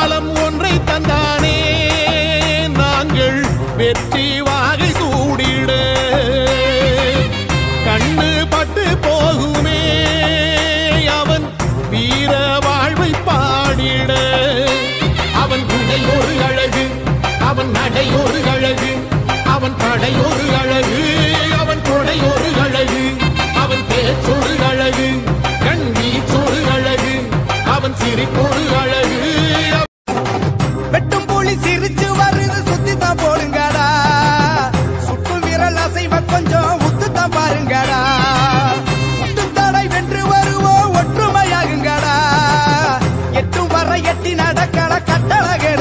காலம் ஒன்றை தந்தானே நாங்கள் வெற்றி வாகை சூடிட கண்ணு பட்டு போகுமே அவன் வீர வாழ்வை பாடிட அவன் குடை ஒரு அழகு அவன் நடை ஒரு அழகு அவன் படை ஒரு அழகு அவன் கொடை ஒரு அழகு அவன் பேச்சொரு அழகு கண் வீச்சொரு அழகு அவன் சிரிப்பொரு அழகு வெட்டும் புலி சிரிச்சு வருது சுத்தித்தான் போடுங்கடா சுட்டு விரல் அசைவ கொஞ்சம் உத்துத்தான் பாருங்கடா முத்துத்தடை வென்று வருவோம் ஒற்றுமையாகுங்கடா எட்டும் வர எட்டி நடக்கட கட்டழகு